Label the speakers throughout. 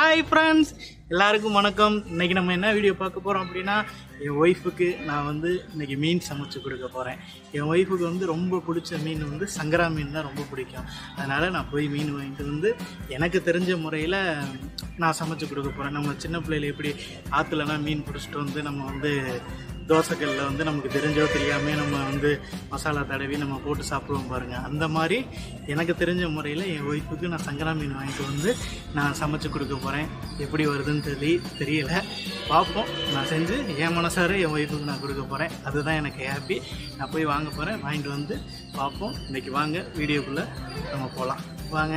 Speaker 1: Hi friends எல்லாருக்கும் வணக்கம் இன்னைக்கு நம்ம என்ன வீடியோ பார்க்க போகிறோம் அப்படின்னா என் ஒய்ஃபுக்கு நான் வந்து இன்னைக்கு மீன் சமைச்சு கொடுக்க போகிறேன் என் ஒய்ஃபுக்கு வந்து ரொம்ப பிடிச்ச மீன் வந்து சங்கரா மீன் தான் ரொம்ப பிடிக்கும் அதனால் நான் போய் மீன் வாங்கிட்டு வந்து எனக்கு தெரிஞ்ச முறையில் நான் சமைச்சு கொடுக்க போகிறேன் நம்ம சின்ன பிள்ளையில எப்படி ஆற்றுலலாம் மீன் பிடிச்சிட்டு வந்து நம்ம வந்து தோசைக்கல்ல வந்து நமக்கு தெரிஞ்சோ தெரியாமே நம்ம வந்து மசாலா தடவி நம்ம போட்டு சாப்பிடுவோம் பாருங்கள் அந்த மாதிரி எனக்கு தெரிஞ்ச முறையில் என் ஒய்ஃபுக்கு நான் சங்கரா மீன் வாங்கிட்டு வந்து நான் சமைச்சு கொடுக்க போகிறேன் எப்படி வருதுன்னு தெரி தெரியல பார்ப்போம் நான் செஞ்சு என் மனசார என் ஒய்ஃபுக்கு நான் கொடுக்க போகிறேன் அதுதான் எனக்கு ஹாப்பி நான் போய் வாங்க போகிறேன் வாங்கிட்டு வந்து பார்ப்போம் இன்றைக்கி வாங்க வீடியோக்குள்ளே நம்ம போகலாம் வாங்க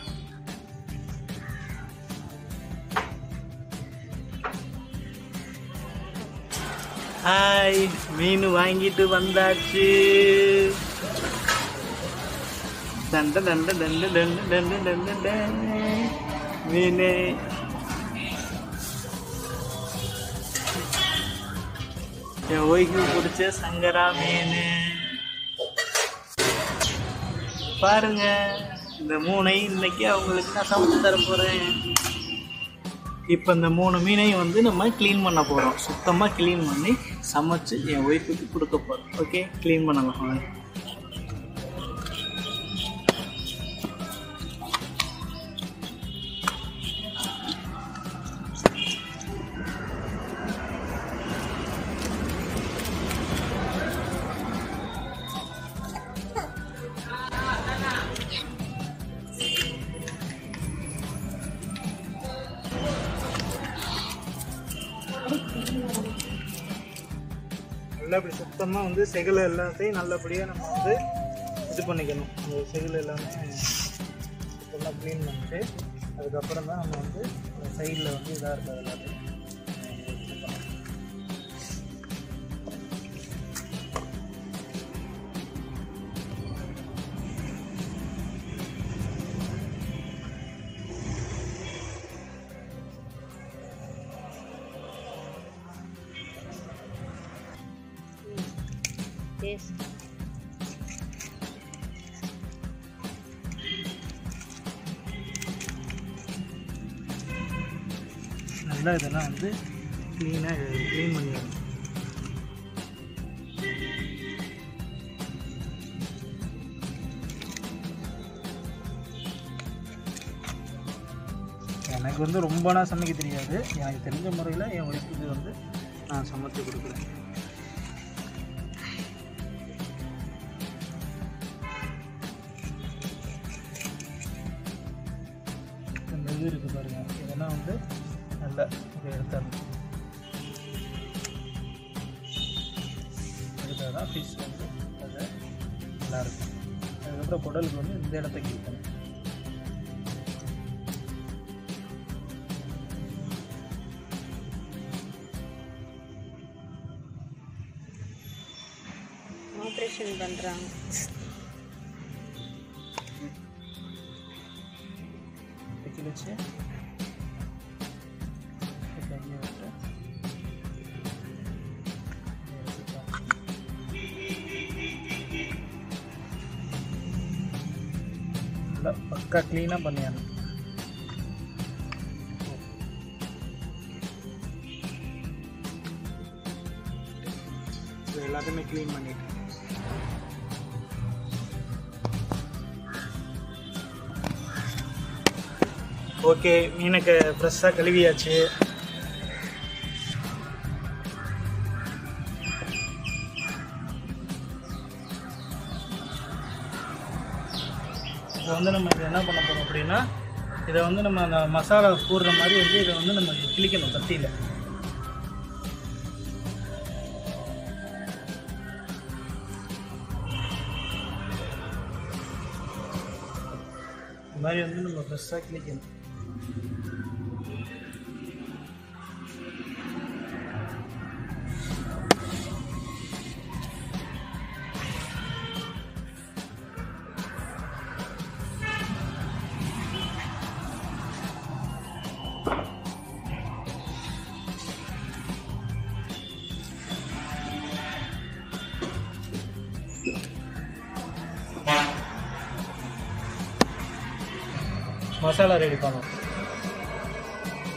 Speaker 1: ஹாய் மீன் வாங்கிட்டு வந்தாச்சு தண்ட தண்ட தண்ட தண்ட தண்ட தண்ட தண்ட. மீன் என் ஒய்ஃபு பிடிச்ச சங்கரா மீன் பாருங்க இந்த மூணை இன்னைக்கு அவங்களுக்கு நான் சமைச்சு தர போறேன் இப்போ இந்த மூணு மீனையும் வந்து நம்ம க்ளீன் பண்ண போகிறோம் சுத்தமாக க்ளீன் பண்ணி சமைச்சு என் ஒய்ஃபுக்கு கொடுக்க போகிறோம் ஓகே க்ளீன் பண்ணலாம் வாங்க. நல்லா இப்படி சுத்தமாக வந்து செகல் எல்லாத்தையும் நல்லபடியாக நம்ம வந்து இது பண்ணிக்கணும் அந்த செகல் எல்லாமே சுத்தமாக க்ளீன் பண்ணிட்டு அதுக்கப்புறம் தான் நம்ம வந்து சைடில் வந்து இதாக இருக்கிறது எல்லாத்தையும் இது பண்ணணும்.
Speaker 2: Yes.
Speaker 1: நல்லா இதெல்லாம் வந்து க்ளீனாக க்ளீன் பண்ணிடணும் எனக்கு வந்து ரொம்பனா சமைக்க தெரியாது எனக்கு தெரிஞ்ச முறையில் என் ஒய்ஃபுக்கு வந்து நான் சமைச்சு கொடுக்குறேன் இந்த இது இருக்குது பாருங்க இதெல்லாம் வந்து நல்லா இதை எடுத்துடணும் எடுத்தால் தான் ஃபிஷ் வந்து அது நல்லா இருக்கும் அதுக்கப்புறம் குடலுக்கு வந்து இந்த இடத்த கிழிக்கணும்
Speaker 2: ஆப்ரேஷன் பண்ணுறாங்க
Speaker 1: இப்படி கிழிச்சு இப்படி கையை விட்டு இதை எடுத்துக்கலாம். நல்லா பக்கா க்ளீனாக பண்ணிடணும் இது எல்லாத்தையுமே க்ளீன் பண்ணிட்டு ஓகே மீனுக்கு ஃப்ரெஷ்ஷாக கழுவியாச்சு இதை வந்து நம்ம இதை என்ன பண்ண போகிறோம் அப்படின்னா இதை வந்து நம்ம அந்த மசாலா கூடுற மாதிரி வந்து இதை வந்து நம்ம கிளிக்கணும் கத்தியில் இந்த மாதிரி வந்து நம்ம ஃப்ரெஷ்ஷாக கிளிக்கணும் மசாலா ரெடி பண்ணணும்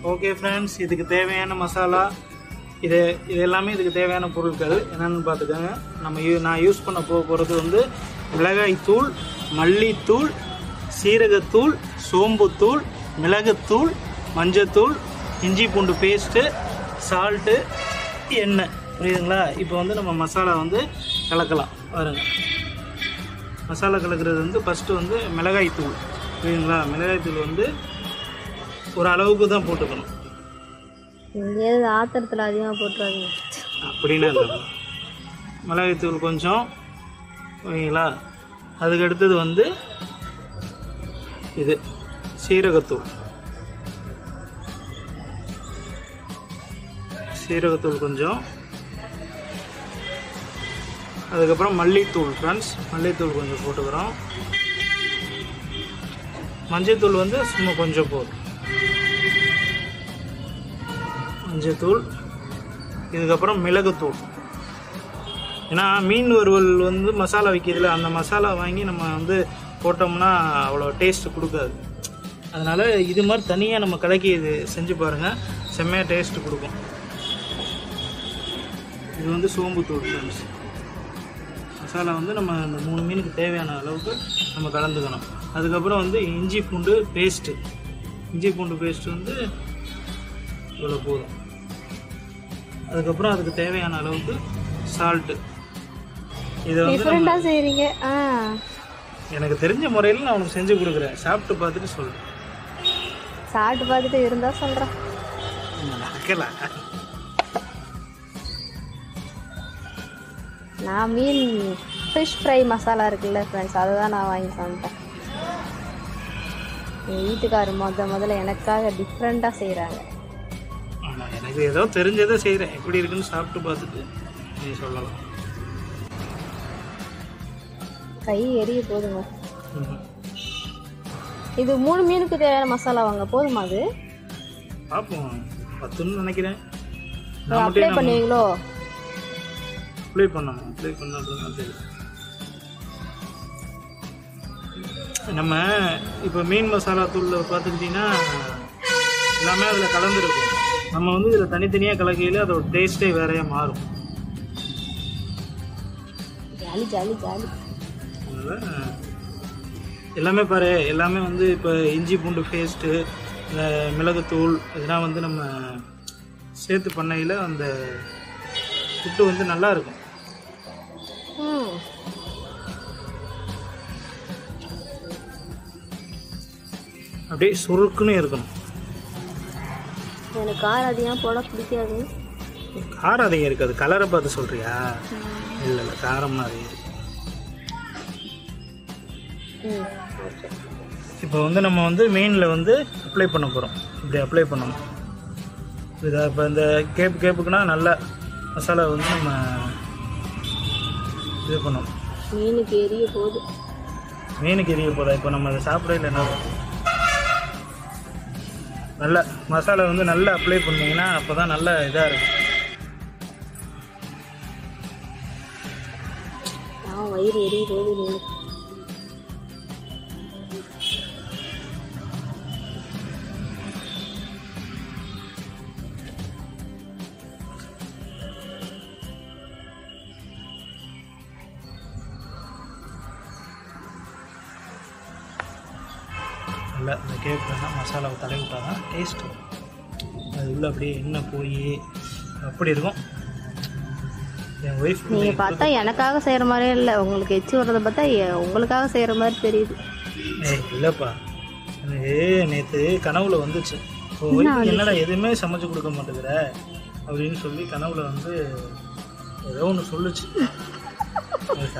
Speaker 1: ஓகே ஃப்ரெண்ட்ஸ் இதுக்கு தேவையான மசாலா இது இது எல்லாமே இதுக்கு தேவையான பொருட்கள் என்னென்னு பார்த்துக்கோங்க நம்ம யூ நான் யூஸ் பண்ண போக போகிறது வந்து மிளகாய்த்தூள் மல்லித்தூள் சீரகத்தூள் சோம்புத்தூள் மிளகுத்தூள் மஞ்சத்தூள் இஞ்சி பூண்டு பேஸ்ட்டு சால்ட்டு எண்ணெய் புரியுதுங்களா இப்போ வந்து நம்ம மசாலா வந்து கலக்கலாம் பாருங்க மசாலா கலக்கிறது வந்து ஃபஸ்ட்டு வந்து மிளகாய்த்தூள் புரியுதுங்களா மிளகாய்த்தூள் வந்து ஒரு அளவுக்கு தான் போட்டுக்கணும்
Speaker 2: எங்கேயாவது ஆத்திரத்தில் அதிகமாக போட்டுறாதீங்க
Speaker 1: அப்படின்னு இல்லை மிளகாய்த்தூள் கொஞ்சம் ஓகேங்களா அதுக்கு அடுத்தது வந்து இது சீரகத்தூள் சீரகத்தூள் கொஞ்சம் அதுக்கப்புறம் மல்லித்தூள் ஃப்ரெண்ட்ஸ் மல்லித்தூள் கொஞ்சம் போட்டுக்கிறோம் மஞ்சத்தூள் வந்து சும்மா கொஞ்சம் போதும் மஞ்சத்தூள் இதுக்கப்புறம் மிளகுத்தூள் ஏன்னா மீன் வறுவல் வந்து மசாலா விற்கிதுல அந்த மசாலா வாங்கி நம்ம வந்து போட்டோம்னா அவ்வளோ டேஸ்ட் கொடுக்காது அதனால் இது மாதிரி தனியாக நம்ம கலக்கி இது செஞ்சு பாருங்கள் செம்மையாக டேஸ்ட் கொடுக்கும் இது வந்து சோம்புத்தூள் ஃப்ரெண்ட்ஸ் மசாலா வந்து நம்ம இந்த மூணு மீனுக்கு தேவையான அளவுக்கு நம்ம கலந்துக்கணும் அதுக்கப்புறம் வந்து இஞ்சி பூண்டு பேஸ்ட்டு இஞ்சி பூண்டு பேஸ்ட் வந்து இவ்வளோ போதும் அதுக்கப்புறம் அதுக்கு தேவையான அளவுக்கு சால்ட்டு இதை வந்து நம்ம-
Speaker 2: டிஃப்ரெண்ட்டாக செய்கிறீங்க ஆ
Speaker 1: எனக்கு தெரிஞ்ச முறையில் நான் உனக்கு செஞ்சு கொடுக்குறேன் சாப்பிட்டு பார்த்துட்டு சொல்கிறேன்
Speaker 2: சாப்பிட்டு பார்த்துட்டு இருந்தால் சொல்கிறேன்
Speaker 1: நடக்கலாம்
Speaker 2: நான் மீன் ஃபிஷ் ஃப்ரை மசாலா இருக்குல்ல ஃப்ரெண்ட்ஸ் அதை தான் நான் வாங்கி சாப்பிட்டேன் எங்கள் வீட்டுக்காரர் முத முதல்ல எனக்காக டிஃப்ரெண்ட்டாக செய்கிறாங்க
Speaker 1: ஆனால் எனக்கு ஏதோ தெரிஞ்சதை செய்கிறேன் எப்படி இருக்குன்னு சாப்பிட்டு பார்த்துட்டு நீ சொல்லலாம்
Speaker 2: கை எரிய போதுங்க
Speaker 1: ம்ஹும்.
Speaker 2: இது மூணு மீனுக்கு தேவையான மசாலா வாங்க போதுமா அது
Speaker 1: பார்ப்போம் பத்துன்னு நினைக்கிறேன் நான்
Speaker 2: அப்ளை
Speaker 1: மட்டும்
Speaker 2: பண்ணுவீங்களோ
Speaker 1: அப்ளை பண்ணணும் அப்ளை பண்ண அப்புறம் தான் தெரியும் நம்ம இப்போ மீன் மசாலா தூளில் பார்த்துக்கிட்டிங்கன்னா எல்லாமே அதில் கலந்துருக்கும் நம்ம வந்து இதில் தனித்தனியாக கலக்கையில் அதோட டேஸ்ட்டே வேறையா மாறும்
Speaker 2: ஜாலி ஜாலி ஜாலி
Speaker 1: அதனால் எல்லாமே பாரு எல்லாமே வந்து இப்போ இஞ்சி பூண்டு பேஸ்ட்டு இந்த மிளகுத்தூள் இதெல்லாம் வந்து நம்ம சேர்த்து பண்ணையில் அந்த ஃபுட்டு வந்து நல்லா இருக்கும்
Speaker 2: ம்
Speaker 1: அப்படியே சுருக்குன்னு இருக்கணும்
Speaker 2: எனக்கு கார் அதிகமாக போட பிடிக்காது
Speaker 1: காரம் அதிகம் இருக்காது கலரை பார்த்து சொல்கிறியா இல்லை இல்லை காரம்னா அதிகம் இருக்கு
Speaker 2: ம் ஓகே
Speaker 1: இப்போ வந்து நம்ம வந்து மெயினில் வந்து அப்ளை பண்ண போகிறோம் இப்படி அப்ளை பண்ணணும் இதை இப்போ இந்த கேப்பு கேப்புக்குனா நல்லா மசாலா வந்து நம்ம இது பண்ணணும்
Speaker 2: மீனுக்கு எரிய போகுது
Speaker 1: மீனுக்கு எரிய போதா இப்போ நம்ம அதை சாப்பிடல என்ன ஆகும்? நல்லா மசாலா வந்து நல்லா அப்ளை பண்ணீங்கன்னா அப்போ தான் நல்லா இதாக இருக்கும்
Speaker 2: நான் வயிறு எரிய போகுது மீனுக்கு
Speaker 1: நல்லா இந்த கேப்லாம் மசாலாவை தடவி விட்டால் தான் டேஸ்ட்டு அது உள்ள அப்படியே எண்ணெய் போய் அப்படி இருக்கும் என் ஒய்ஃப்
Speaker 2: நீங்க பார்த்தா எனக்காக செய்யற மாதிரியே இல்லை உங்களுக்கு எச்சு வர்றதை பார்த்தா எ- உங்களுக்காக செய்யற மாதிரி தெரியுது
Speaker 1: ஏய் இல்லைப்பா எனக்கு நேற்று கனவுல வந்துச்சு உன் ஒய்ஃபுக்கு என்னடா எதுவுமே சமைச்சு கொடுக்க மாட்டேங்கிற அப்படின்னு சொல்லி கனவுல வந்து ஏதோ ஒன்று சொல்லுச்சு அதுக்கா?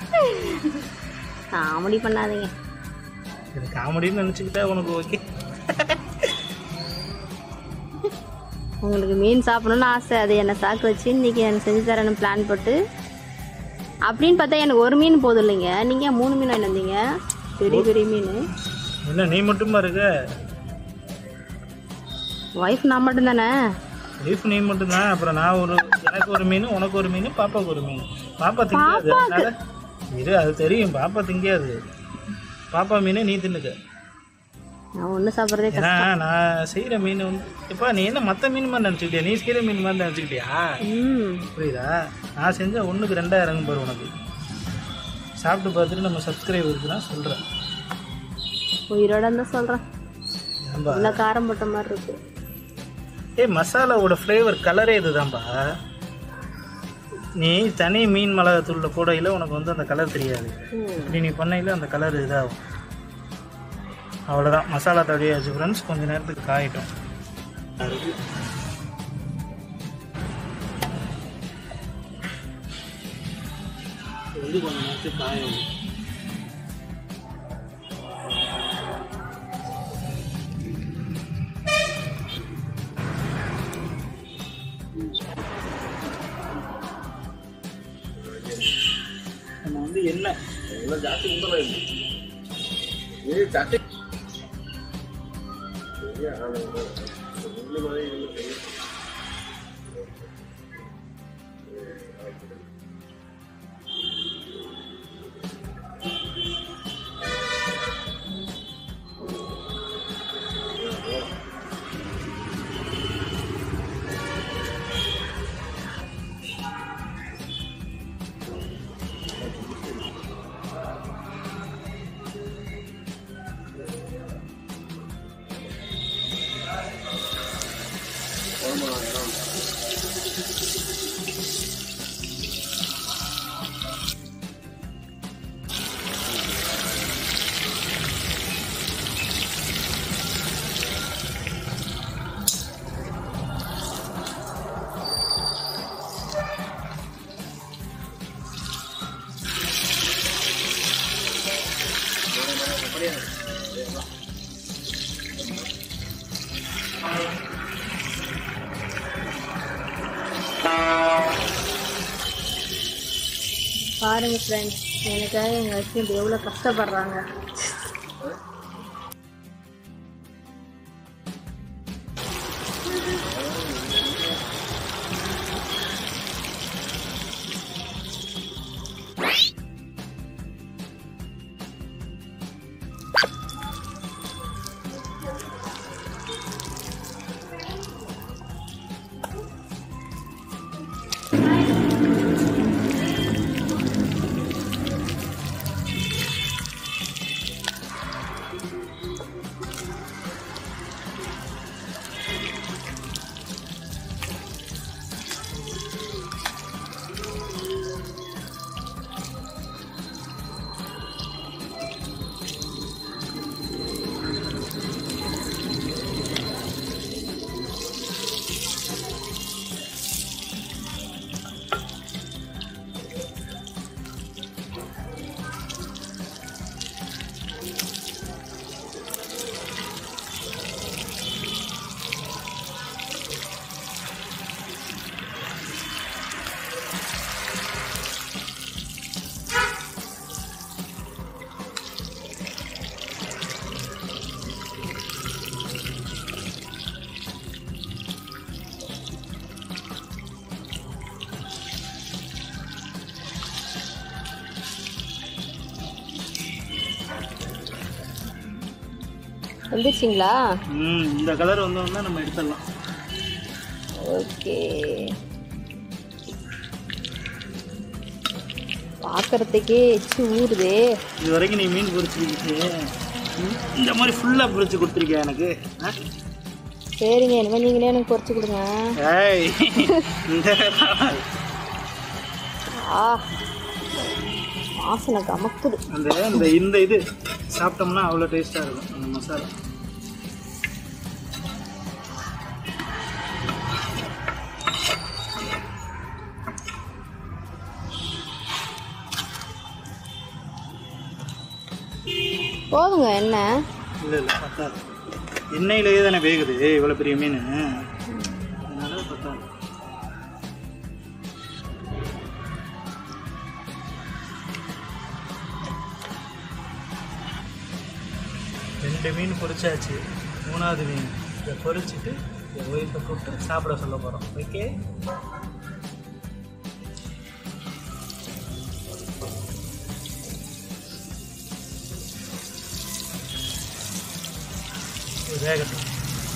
Speaker 2: காமெடி பண்ணாதீங்க
Speaker 1: இது காமெடின்னு நினச்சிக்கிட்டா உனக்கு ஓகே
Speaker 2: உங்களுக்கு மீன் சாப்பிடணும்னு ஆசை அது என்னை சாக்கு வச்சு இன்னைக்கு எனக்கு செஞ்சு தரேன்னு பிளான் போட்டு அப்படின்னு பார்த்தா எனக்கு ஒரு மீன் போதும் இல்லைங்க நீங்க மூணு மீன் வாங்கிட்டு வந்தீங்க பெரிய பெரிய மீன்
Speaker 1: என்ன நீ மட்டுமா இருக்க
Speaker 2: ஒய்ஃப் நான் மட்டும் தானே
Speaker 1: ஒய்ஃப் நீ மட்டும்தான் அப்புறம் நான் ஒரு எனக்கு ஒரு மீன் உனக்கு ஒரு மீன் பாப்பாவுக்கு ஒரு மீன் பாப்பா திங்காது அதனால இரு அது தெரியும் பாப்பா திங்காது பாப்பா மீன் நீ தின்னுக்க
Speaker 2: நான் ஒன்று சாப்பிட்றதே
Speaker 1: ஏன்னா நான் செய்கிற மீன் வந்து எப்பா நீ என்ன மற்ற மீன் மாதிரி நினச்சிக்கிட்டியா நீ செய்கிற மீன் மாதிரி நினச்சிக்கிட்டியா
Speaker 2: ம்
Speaker 1: புரியுதா நான் செஞ்ச ஒன்றுக்கு ரெண்டாயிரம் இறங்கும் பாரு உனக்கு சாப்பிட்டு பார்த்துட்டு நம்ம சப்ஸ்கிரைபருக்கு தான் சொல்கிறேன்
Speaker 2: உயிரோட இருந்தால் சொல்கிறேன்
Speaker 1: ஏன்பா
Speaker 2: நல்லா காரம் போட்ட மாதிரி இருக்கு
Speaker 1: ஏய் மசாலாவோட ஃப்ளேவர் கலரே இதுதான்பா நீ தனி மீன் மிளகாத்தூளில் போடையில் உனக்கு வந்து அந்த கலர் தெரியாது
Speaker 2: ம்
Speaker 1: இப்படி நீ பண்ணையில் அந்த கலர் இதாகும் அவ்வளோதான் மசாலா தடவியாச்சு ஃப்ரெண்ட்ஸ் கொஞ்ச நேரத்துக்கு காயட்டும் அதுக்கு இது வந்து கொஞ்ச நேரத்துக்கு காயும் நம்ம வந்து எண்ணெய்
Speaker 2: பாருங்க ஃப்ரெண்ட்ஸ் எனக்காக எங்கள் ஹஸ்பண்ட் எவ்வளோ கஷ்டப்படுறாங்க வந்துருச்சிங்களா
Speaker 1: ம் இந்த கலர் வந்தோம்னா நம்ம எடுத்துடலாம்
Speaker 2: ஓகே பார்க்கறதுக்கே எச்சு ஊறுதே
Speaker 1: இது வரைக்கும் நீ மீன் பொரிச்சிருக்கிட்டு இந்த மாதிரி ஃபுல்லாக பொரிச்சு கொடுத்துருக்கியா எனக்கு ஆ?
Speaker 2: சரிங்க இனிமேல் நீங்களே எனக்கு குறைச்சி கொடுங்க
Speaker 1: ஏய் இந்த
Speaker 2: ஆ வாசனை கமக்குது
Speaker 1: அந்த இந்த இந்த இது சாப்பிட்டோம்னா அவ்வளோ டேஸ்ட்டாக இருக்கும் அந்த மசாலா
Speaker 2: போதுங்க என்ன
Speaker 1: இல்லை இல்லை பத்தாது எண்ணெயிலேயே தானே வேகுது இவ்வளோ பெரிய மீன் அதனால பத்தாது ரெண்டு மீன் பொரிச்சாச்சு மூணாவது மீன் இதை பொரிச்சிட்டு என் ஒய்ஃபை கூப்பிட்டு சாப்பிட சொல்ல போகிறோம் ஓகே வேகட்டும்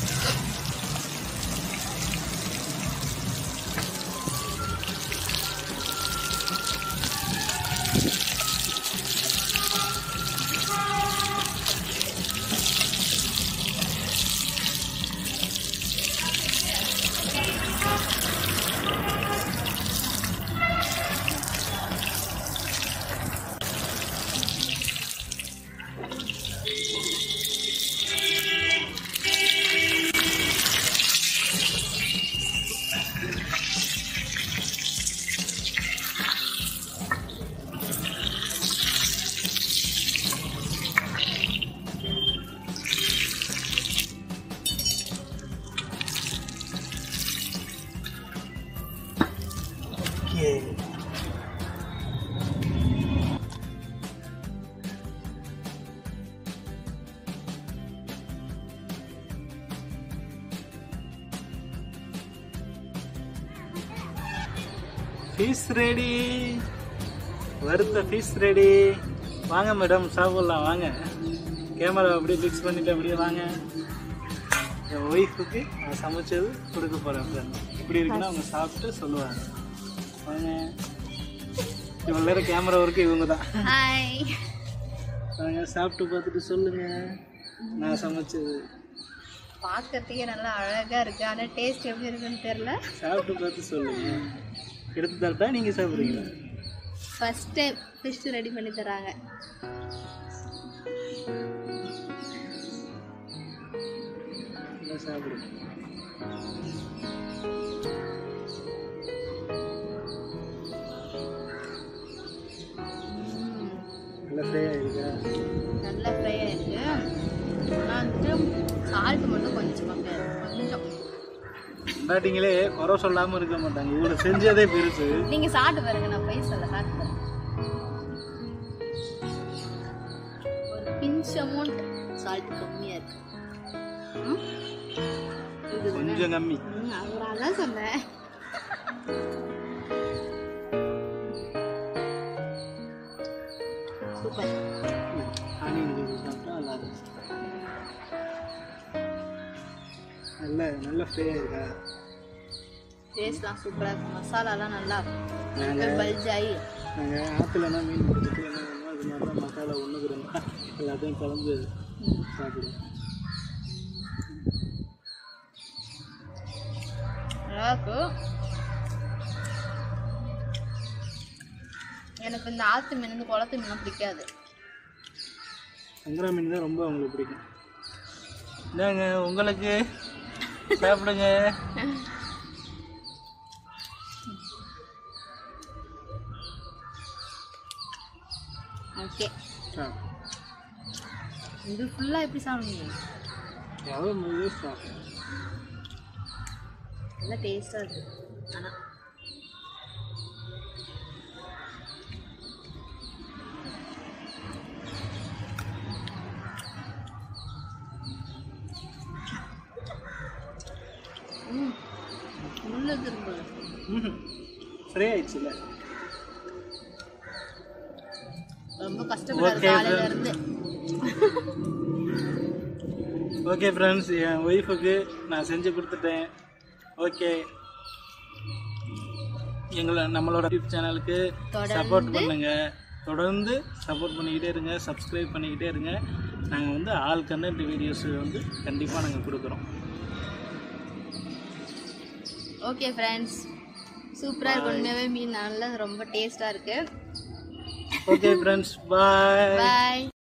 Speaker 1: ஓகே ஃபிஷ் ரெடி வறுத்த ஃபிஷ் ரெடி வாங்க மேடம் சாப்பிட்லாம் வாங்க கேமரா அப்படியே ஃபிக்ஸ் பண்ணிட்டு அப்படியே வாங்க என் ஒய்ஃபுக்கு நான் சமைச்சது கொடுக்க போகிறேன் ஃப்ரெண்ட் இப்படி இருக்குன்னா அவங்க சாப்பிட்டு சொல்லுவாங்க வாங்க இவ்வளோ நேரம் கேமரா ஒர்க்கு இவங்க தான்
Speaker 2: ஹாய்
Speaker 1: வாங்க சாப்பிட்டு பார்த்துட்டு சொல்லுங்க நான் சமைச்சது
Speaker 2: பார்க்கறதுக்கே நல்லா அழகா இருக்கு ஆனா டேஸ்ட் எப்படி இருக்குன்னு தெரியல
Speaker 1: சாப்பிட்டு பார்த்து சொல்லுங்க எடுத்து தரட்டா நீங்கள் சாப்பிட்றீங்களா
Speaker 2: ஃபர்ஸ்ட் டைம் ஃபிஷ் ரெடி பண்ணி தராங்க
Speaker 1: இல்லை சாப்பிடுங்க
Speaker 2: ம்,
Speaker 1: நல்லா ஃப்ரீயாக இருக்கா
Speaker 2: நல்லா ஃப்ரை ஆயிருக்கு ஆனா வந்துட்டு சால்ட் மட்டும் கொஞ்சம் கம்மியா இருக்கு கொஞ்சம்
Speaker 1: கொண்டாட்டிங்களே குறை சொல்லாமல் இருக்க மாட்டாங்க இவ்வளோ செஞ்சதே பெருசு
Speaker 2: நீங்க சாப்பிட்டு பாருங்க நான் போய் சொல்ல சாப்பிட்டு பாருங்க ஒரு பிஞ்ச் அமௌண்ட் சால்ட் கம்மியா இருக்கு ம்? இது
Speaker 1: கொஞ்சம் கம்மி
Speaker 2: ம், அவரால தான் சொன்னேன் சூப்பர்
Speaker 1: ஆனியன் ஜூஸ் சாப்பிட்டா நல்லா இருக்கும் நல்ல நல்ல ஃப்ரீயாக இருக்கா
Speaker 2: டேஸ்ட்லாம் சூப்பராக இருக்கு மசாலாலாம் நல்லா
Speaker 1: நாங்கள்
Speaker 2: பல்ஜாயி
Speaker 1: நாங்கள் ஆற்றுலனா மீன் பிடிச்சிட்டு என்ன பண்ணுவோம் இது மாதிரி தான் மசாலா ஒன்றுக்கு ரெண்டா எல்லாத்தையும் கலந்து சாப்பிடுவோம்
Speaker 2: நல்லா இருக்கு எனக்கு இந்த ஆத்து மீன் இந்த குளத்து மீன்லாம் பிடிக்காது
Speaker 1: சங்கரா மீன் தான் ரொம்ப அவங்களுக்கு பிடிக்கும் இந்தாங்க உங்களுக்கு சாப்பிடுங்க
Speaker 2: ஓகே
Speaker 1: சாப்பிடு
Speaker 2: இது ஃபுல்லாக எப்படி சாப்பிடுவீங்க
Speaker 1: எவ்வளோ முடியுதோ சாப்பிடு
Speaker 2: நல்லா டேஸ்ட்டாக இருக்கு ஆனால் ம் முள்ளு திரும்ப
Speaker 1: ம் ஃப்ரீ ஆயிடுச்சுல
Speaker 2: ரொம்ப கஷ்டப்படாது
Speaker 1: Okay,
Speaker 2: காலையில
Speaker 1: friend.
Speaker 2: இருந்து
Speaker 1: ஓகே ஃப்ரெண்ட்ஸ் என் ஒய்ஃபுக்கு நான் செஞ்சு கொடுத்துட்டேன் ஓகே எங்களை நம்மளோட யூடியூப் சேனலுக்கு
Speaker 2: தொடர்ந்து-
Speaker 1: சப்போர்ட் பண்ணுங்க தொடர்ந்து சப்போர்ட் பண்ணிக்கிட்டே இருங்க சப்ஸ்கிரைப் பண்ணிக்கிட்டே இருங்க நாங்கள் வந்து ஆல் கண்டென்ட் வீடியோஸ் வந்து கண்டிப்பாக நாங்கள் கொடுக்குறோம்
Speaker 2: ஓகே ஃப்ரெண்ட்ஸ் சூப்பராக இருக்கு உண்மையாகவே மீன் நல்லா ரொம்ப டேஸ்ட்டாக இருக்கு
Speaker 1: ஓகே ஃப்ரெண்ட்ஸ் பாய்
Speaker 2: பாய்